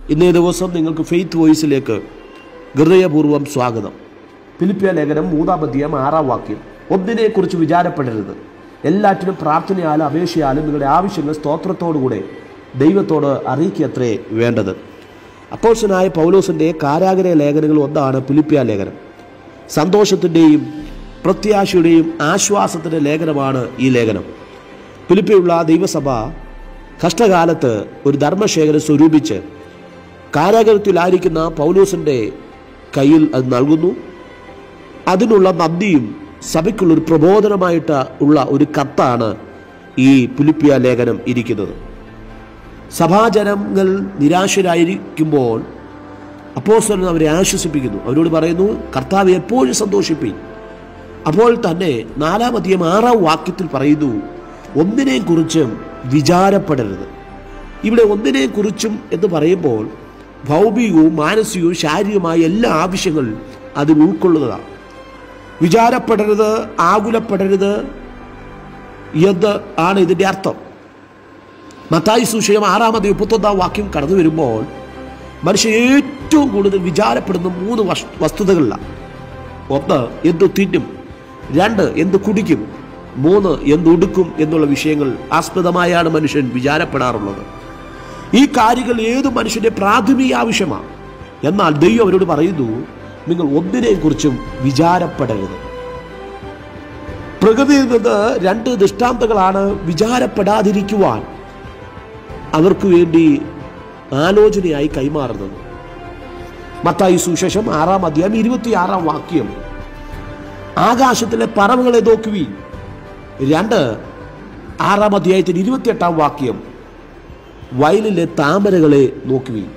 ഇന്നേ ദിവസം നിങ്ങൾക്ക് ഫെയ്ത്ത് വോയിസിലേക്ക് ഹൃദയപൂർവ്വം സ്വാഗതം ഫിലിപ്പിയ ലേഖനം മൂന്നാം അധ്യായം ആറാം വാക്യം ഒന്നിനെക്കുറിച്ച് വിചാരപ്പെടരുത് എല്ലാറ്റിനും പ്രാർത്ഥനയാലും അപേക്ഷയാലും നിങ്ങളുടെ ആവശ്യങ്ങൾ സ്തോത്രത്തോടുകൂടെ ദൈവത്തോട് അറിയിക്കത്രേ വേണ്ടത് അപ്പോഴ്സനായ പൗലോസിൻ്റെ കാരാഗ്രഹ ലേഖനങ്ങൾ ഒന്നാണ് ഫിലിപ്പിയ ലേഖനം സന്തോഷത്തിൻ്റെയും പ്രത്യാശയുടെയും ആശ്വാസത്തിൻ്റെ ലേഖനമാണ് ഈ ലേഖനം ഫിലിപ്പിയുള്ള ദൈവസഭ കഷ്ടകാലത്ത് ഒരു ധർമ്മശേഖരം സ്വരൂപിച്ച് കാരാഗ്രഹത്തിലായിരിക്കുന്ന പൗലോസിൻ്റെ കയ്യിൽ അത് നൽകുന്നു അതിനുള്ള നന്ദിയും സഭയ്ക്കുള്ളൊരു പ്രബോധനമായിട്ട് ഉള്ള ഒരു കത്താണ് ഈ പുലിപ്പിയ ലേഖനം ഇരിക്കുന്നത് സഭാജനങ്ങൾ നിരാശരായിരിക്കുമ്പോൾ അപ്പോസ്തലൻ അവരെ ആശ്വസിപ്പിക്കുന്നു അവരോട് പറയുന്നു കർത്താവ് എപ്പോഴും സന്തോഷിപ്പിൻ അപ്പോൾ തന്നെ നാലാമധികം ആറാം വാക്യത്തിൽ പറയുന്നു ഒന്നിനെ കുറിച്ചും വിചാരപ്പെടരുത് ഇവിടെ ഒന്നിനെ കുറിച്ചും എന്ന് പറയുമ്പോൾ ഭൗമികവും മാനസികവും ശാരീരികവുമായ എല്ലാ ആവശ്യങ്ങൾ അതിൽ ഉൾക്കൊള്ളുന്നതാണ് വിചാരപ്പെടരുത് ആകുലപ്പെടരുത് എന്ന് ആണ് ഇതിൻ്റെ അർത്ഥം മത്തായി സുഷയം ആറാമത് മുപ്പത്തൊന്നാം വാക്യം കടന്നു വരുമ്പോൾ മനുഷ്യൻ ഏറ്റവും കൂടുതൽ വിചാരപ്പെടുന്ന മൂന്ന് വസ്- വസ്തുതകളിലാണ് ഒന്ന് എന്ത് തിന്നും രണ്ട് എന്ത് കുടിക്കും മൂന്ന് എന്തുടുക്കും എന്നുള്ള വിഷയങ്ങൾ ആസ്പദമായാണ് മനുഷ്യൻ വിചാരപ്പെടാറുള്ളത് ഈ കാര്യങ്ങൾ ഏത് മനുഷ്യന്റെ പ്രാഥമിക ആവശ്യമാണ് എന്നാൽ ദൈവം അവരോട് പറയുന്നു നിങ്ങൾ ഒന്നിനെയും കുറിച്ചും വിചാരപ്പെടരുത് പ്രകൃതിയിൽ നിന്ന് രണ്ട് ദൃഷ്ടാന്തങ്ങളാണ് വിചാരപ്പെടാതിരിക്കുവാൻ അവർക്ക് വേണ്ടി ആലോചനയായി കൈമാറുന്നത് മത്തായി സുശേഷം ആറാം അധ്യായം ഇരുപത്തിയാറാം വാക്യം ആകാശത്തിലെ പറവുകളെ നോക്കുവീൻ രണ്ട് ആറാം അധ്യായത്തിൽ ഇരുപത്തിയെട്ടാം വാക്യം വയലിലെ താമരകളെ നോക്കുവീൻ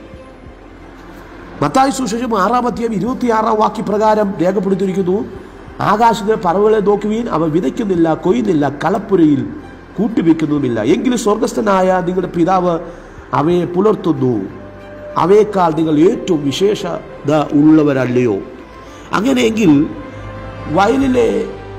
മത്തായി സുശേഷം ആറാം അധ്യായം ഇരുപത്തിയാറാം വാക്യപ്രകാരം രേഖപ്പെടുത്തിയിരിക്കുന്നു ആകാശത്തിലെ പറവുകളെ നോക്കുവീൻ അവ വിതയ്ക്കുന്നില്ല കൊയ്യുന്നില്ല കളപ്പുരയിൽ കൂട്ടിവെക്കുന്നുമില്ല എങ്കിലും സ്വർഗസ്ഥനായ നിങ്ങളുടെ പിതാവ് അവയെ പുലർത്തുന്നു അവയേക്കാൾ നിങ്ങൾ ഏറ്റവും വിശേഷത ഉള്ളവരല്ലയോ അങ്ങനെയെങ്കിൽ വയലിലെ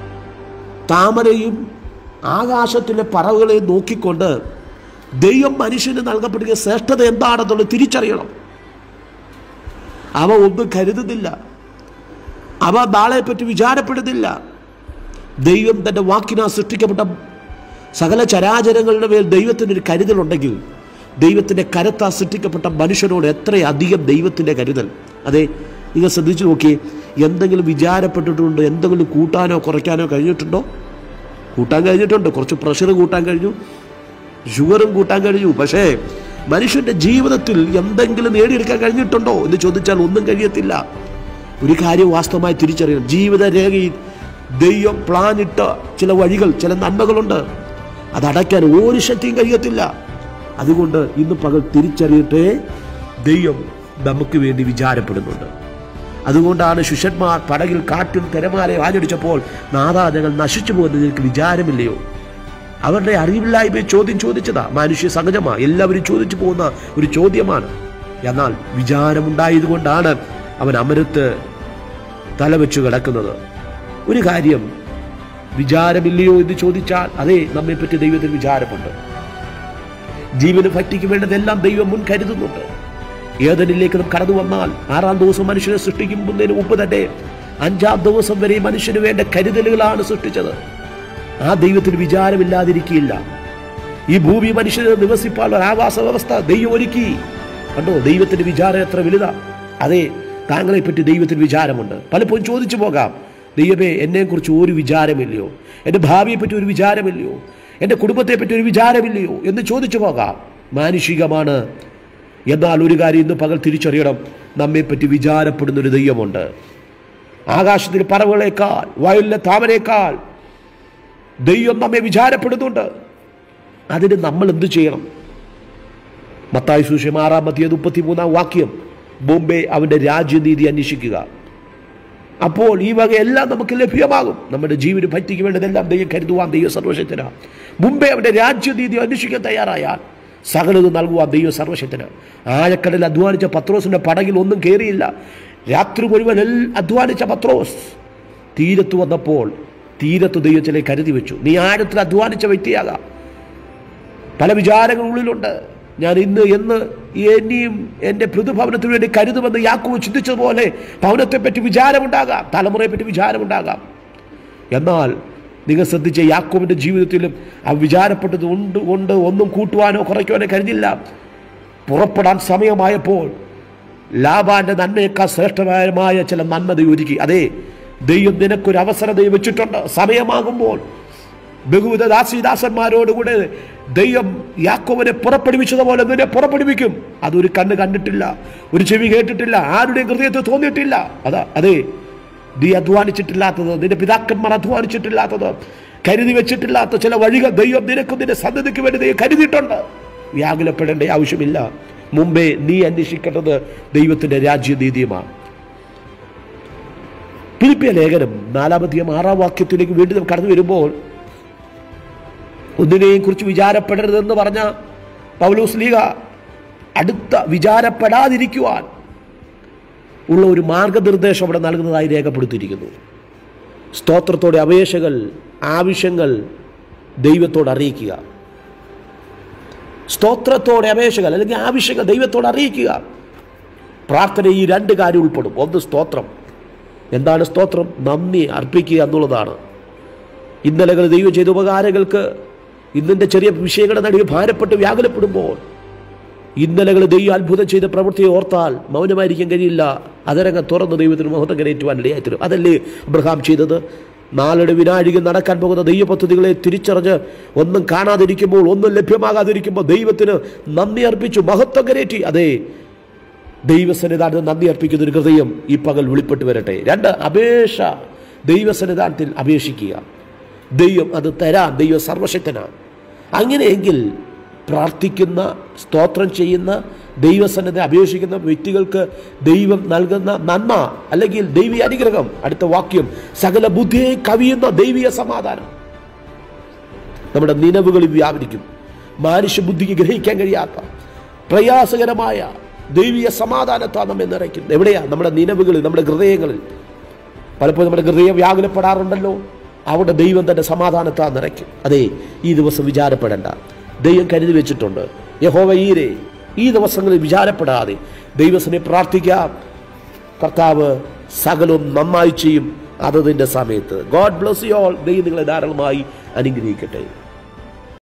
താമരയും ആകാശത്തിലെ പറവുകളെ നോക്കിക്കൊണ്ട് ദൈവം മനുഷ്യന് നൽകപ്പെടുന്ന ശ്രേഷ്ഠത എന്താണെന്നുള്ളത് തിരിച്ചറിയണം അവ ഒന്നും കരുതുന്നില്ല അവ നാളെപ്പറ്റി വിചാരപ്പെടുന്നില്ല ദൈവം തൻ്റെ വാക്കിനാ സൃഷ്ടിക്കപ്പെട്ട സകല ചരാചരങ്ങളുടെ മേൽ ദൈവത്തിനൊരു കരുതലുണ്ടെങ്കിൽ ദൈവത്തിൻ്റെ കരത്താ സൃഷ്ടിക്കപ്പെട്ട മനുഷ്യനോട് എത്രയധികം ദൈവത്തിൻ്റെ കരുതൽ അതെ നിങ്ങൾ ശ്രദ്ധിച്ചു നോക്കിയേ എന്തെങ്കിലും വിചാരപ്പെട്ടിട്ടുണ്ടോ എന്തെങ്കിലും കൂട്ടാനോ കുറയ്ക്കാനോ കഴിഞ്ഞിട്ടുണ്ടോ കൂട്ടാൻ കഴിഞ്ഞിട്ടുണ്ട് കുറച്ച് പ്രഷർ കൂട്ടാൻ കഴിഞ്ഞു ഷുഗറും കൂട്ടാൻ കഴിഞ്ഞു പക്ഷേ മനുഷ്യന്റെ ജീവിതത്തിൽ എന്തെങ്കിലും നേടിയെടുക്കാൻ കഴിഞ്ഞിട്ടുണ്ടോ എന്ന് ചോദിച്ചാൽ ഒന്നും കഴിയത്തില്ല ഒരു കാര്യം വാസ്തവമായി തിരിച്ചറിയണം ജീവിത രേഖയിൽ ദൈവം പ്ലാനിട്ട ചില വഴികൾ ചില നന്മകളുണ്ട് അത് അടയ്ക്കാൻ ഒരു ശക്തിയും കഴിയത്തില്ല അതുകൊണ്ട് ഇന്ന് പകൽ തിരിച്ചറിയട്ടെ ദൈവം നമുക്ക് വേണ്ടി വിചാരപ്പെടുന്നുണ്ട് അതുകൊണ്ടാണ് ശിഷ്യന്മാർ പടകിൽ കാറ്റും തിരമാലയും ആഞ്ഞടിച്ചപ്പോൾ നാദാ ഞങ്ങൾ നശിച്ചു പോകുന്നത് നിനക്ക് വിചാരമില്ലയോ അവരുടെ അറിവില്ലായ്മ ചോദ്യം ചോദിച്ചതാ മനുഷ്യ സഹജമാ എല്ലാവരും ചോദിച്ചു പോകുന്ന ഒരു ചോദ്യമാണ് എന്നാൽ വിചാരമുണ്ടായതുകൊണ്ടാണ് അവൻ അമരത്ത് തലവെച്ചു കിടക്കുന്നത് ഒരു കാര്യം വിചാരമില്ലയോ എന്ന് ചോദിച്ചാൽ അതേ നമ്മെപ്പറ്റി ദൈവത്തിന് വിചാരമുണ്ട് ജീവന് ഭക്തിക്ക് വേണ്ടതെല്ലാം ദൈവം മുൻ കരുതുന്നുണ്ട് ഏതനിലേക്ക് നാം കടന്നു വന്നാൽ ആറാം ദിവസം മനുഷ്യനെ സൃഷ്ടിക്കുന്നതിന് മുമ്പ് തന്നെ അഞ്ചാം ദിവസം വരെ മനുഷ്യന് വേണ്ട കരുതലുകളാണ് സൃഷ്ടിച്ചത് ആ ദൈവത്തിന് വിചാരമില്ലാതിരിക്കില്ല ഈ ഭൂമി മനുഷ്യന് നിവസിപ്പാനുള്ള ഒരു ആവാസ വ്യവസ്ഥ ദൈവം ഒരുക്കി കണ്ടോ ദൈവത്തിന്റെ വിചാരം എത്ര വലുതാ അതെ താങ്കളെ പറ്റി ദൈവത്തിന് വിചാരമുണ്ട് പലപ്പോഴും ചോദിച്ചു പോകാം ദൈവമേ എന്നെക്കുറിച്ച് ഒരു വിചാരമില്ലയോ എൻ്റെ ഭാവിയെ പറ്റി ഒരു വിചാരമില്ലയോ എൻ്റെ കുടുംബത്തെ പറ്റി ഒരു വിചാരമില്ലയോ എന്ന് ചോദിച്ചു പോകാം മാനുഷികമാണ് എന്നാൽ ഒരു കാര്യം ഇന്ന് പകൽ തിരിച്ചറിയണം നമ്മെപ്പറ്റി വിചാരപ്പെടുന്ന ഒരു ദൈവമുണ്ട് ആകാശത്തിലെ പറവുകളേക്കാൾ വയലിലെ താമരേക്കാൾ ദൈവം നമ്മെ വിചാരപ്പെടുന്നുണ്ട് അതിന് നമ്മൾ എന്ത് ചെയ്യണം മത്തായി സുശേഷം ആറാം മത്തിയത് മുപ്പത്തി മൂന്നാം വാക്യം ബോംബെ അവൻ്റെ രാജ്യനീതി അന്വേഷിക്കുക അപ്പോൾ ഈ വക എല്ലാം നമുക്ക് ലഭ്യമാകും നമ്മുടെ ജീവന് പറ്റിക്ക് വേണ്ടതെല്ലാം ദൈവം കരുതുവാൻ ദൈവ സർവശക്തന മുമ്പേ അവൻ്റെ രാജ്യനീതി അന്വേഷിക്കാൻ തയ്യാറായാൽ സകലത് നൽകുവാൻ ദൈവ സർവശക്തന ആഴക്കടലിൽ അധ്വാനിച്ച പത്രോസിന്റെ പടകിൽ ഒന്നും കയറിയില്ല രാത്രി മുഴുവൻ എൽ- അധ്വാനിച്ച പത്രോസ് തീരത്ത് വന്നപ്പോൾ തീരത്ത് ദൈവം ചില കരുതി വെച്ചു നീ ആഴത്തിൽ അധ്വാനിച്ച വ്യക്തിയാകാം പല വിചാരങ്ങൾ ഉള്ളിലുണ്ട് ഞാൻ ഇന്ന് എന്ന് ഇനിയും എൻ്റെ പൃഥുഭവനത്തിന് വേണ്ടി കരുതുമെന്ന് യാക്കോവ് ചിന്തിച്ചതുപോലെ ഭവനത്തെപ്പറ്റി വിചാരമുണ്ടാകാം തലമുറയെപ്പറ്റി വിചാരമുണ്ടാകാം എന്നാൽ നിങ്ങൾ ശ്രദ്ധിച്ച യാക്കോവിൻ്റെ ജീവിതത്തിലും ആ വിചാരപ്പെട്ടത് ഉണ്ട് കൊണ്ട് ഒന്നും കൂട്ടുവാനോ കുറയ്ക്കുവാനോ കഴിഞ്ഞില്ല പുറപ്പെടാൻ സമയമായപ്പോൾ ലാബാന്റെ നന്മയേക്കാൾ ശ്രേഷ്ഠമായ ചില നന്മ ദൈവം ഒരുക്കി അതെ ദൈവം നിനക്കൊരു അവസരം ദൈവം വെച്ചിട്ടുണ്ട് സമയമാകുമ്പോൾ ബഹുവിധ ദാസിദാസന്മാരോടുകൂടെ ദൈവം യാക്കോവനെ പുറപ്പെടുവിച്ചതുപോലെ നിന്നെ പുറപ്പെടുവിക്കും അതൊരു കണ്ണ് കണ്ടിട്ടില്ല ഒരു ചെവി കേട്ടിട്ടില്ല ആരുടെയും ഹൃദയത്തിൽ തോന്നിയിട്ടില്ല അതാ അതെ നീ അധ്വാനിച്ചിട്ടില്ലാത്തത് നിന്റെ പിതാക്കന്മാർ അധ്വാനിച്ചിട്ടില്ലാത്തത് കരുതി വെച്ചിട്ടില്ലാത്ത ചില വഴികൾ ദൈവം നിനക്കും നിന്റെ സന്തതിക്ക് വേണ്ടി ദൈവം കരുതിയിട്ടുണ്ട് വ്യാകുലപ്പെടേണ്ട ആവശ്യമില്ല മുമ്പേ നീ അന്വേഷിക്കേണ്ടത് ദൈവത്തിന്റെ രാജ്യനീതിയുമാണ് ഫിലിപ്പിയ ലേഖനം നാലാമധ്യം ആറാം വാക്യത്തിലേക്ക് വീണ്ടും കടന്നു വരുമ്പോൾ ഒന്നിനെയും കുറിച്ച് വിചാരപ്പെടരുതെന്ന് പറഞ്ഞ പൗലോസ് ലീഗ അടുത്ത വിചാരപ്പെടാതിരിക്കുവാൻ ഉള്ള ഒരു മാർഗനിർദ്ദേശം അവിടെ നൽകുന്നതായി രേഖപ്പെടുത്തിയിരിക്കുന്നു സ്തോത്രത്തോടെ അപേക്ഷകൾ ആവശ്യങ്ങൾ ദൈവത്തോട് അറിയിക്കുക സ്തോത്രത്തോടെ അപേക്ഷകൾ അല്ലെങ്കിൽ ആവശ്യങ്ങൾ ദൈവത്തോട് അറിയിക്കുക പ്രാർത്ഥന ഈ രണ്ട് കാര്യം ഉൾപ്പെടും ഒന്ന് സ്തോത്രം എന്താണ് സ്തോത്രം നന്ദി അർപ്പിക്കുക എന്നുള്ളതാണ് ഇന്നലകൾ ദൈവം ചെയ്ത ഉപകാരങ്ങൾക്ക് ഇന്നിൻ്റെ ചെറിയ വിഷയങ്ങളുടെ നടുവിൽ ഭാരപ്പെട്ട് വ്യാകുലപ്പെടുമ്പോൾ ഇന്നലകൾ ദൈവം അത്ഭുതം ചെയ്ത പ്രവൃത്തിയെ ഓർത്താൽ മൗനമായിരിക്കാൻ കഴിയില്ല അതരങ്ങ് തുറന്ന് ദൈവത്തിന് മഹത്വം കരയറ്റുവാൻ ഇടയായിത്തരും അതല്ലേ അബ്രഹാം ചെയ്തത് നാളുടെ വിനാഴികൾ നടക്കാൻ പോകുന്ന ദൈവ പദ്ധതികളെ തിരിച്ചറിഞ്ഞ് ഒന്നും കാണാതിരിക്കുമ്പോൾ ഒന്നും ലഭ്യമാകാതിരിക്കുമ്പോൾ ദൈവത്തിന് നന്ദി അർപ്പിച്ചു മഹത്വം കരയറ്റി അതെ ദൈവസന്നിധാനത്തിൽ നന്ദി അർപ്പിക്കുന്ന ഒരു ഹൃദയം ഈ പകൽ വെളിപ്പെട്ട് വരട്ടെ രണ്ട് അപേക്ഷ ദൈവസന്നിധാനത്തിൽ അപേക്ഷിക്കുക ദൈവം അത് തരാം ദൈവം സർവശക്തനാണ് അങ്ങനെയെങ്കിൽ പ്രാർത്ഥിക്കുന്ന സ്തോത്രം ചെയ്യുന്ന ദൈവസന്നിധി അപേക്ഷിക്കുന്ന വ്യക്തികൾക്ക് ദൈവം നൽകുന്ന നന്മ അല്ലെങ്കിൽ ദൈവീയ അനുഗ്രഹം അടുത്ത വാക്യം സകല ബുദ്ധിയെ കവിയുന്ന ദൈവീയ സമാധാനം നമ്മുടെ നിലവുകളിൽ വ്യാപരിക്കും മാനുഷ്യ ബുദ്ധിക്ക് ഗ്രഹിക്കാൻ കഴിയാത്ത പ്രയാസകരമായ ദൈവീയ സമാധാനത്താ നമ്മെ നിറയ്ക്കുന്നത് എവിടെയാ നമ്മുടെ നിലവുകളിൽ നമ്മുടെ ഹൃദയങ്ങളിൽ പലപ്പോഴും നമ്മുടെ ഹൃദയം വ്യാകുലപ്പെടാറുണ്ടല്ലോ അവിടെ ദൈവം തന്റെ സമാധാനത്താ നിറയ്ക്കും അതെ ഈ ദിവസം വിചാരപ്പെടേണ്ട ദൈവം കരുതി വെച്ചിട്ടുണ്ട് യഹോവ ഈരെ ഈ ദിവസങ്ങളിൽ വിചാരപ്പെടാതെ ദൈവത്തിനെ പ്രാർത്ഥിക്കാം കർത്താവ് സകലവും നന്നായി ചെയ്യും അതതിൻ്റെ സമയത്ത് ഗോഡ് ബ്ലസ് യു ഓൾ ദൈവം നിങ്ങളെ ധാരാളമായി അനുഗ്രഹിക്കട്ടെ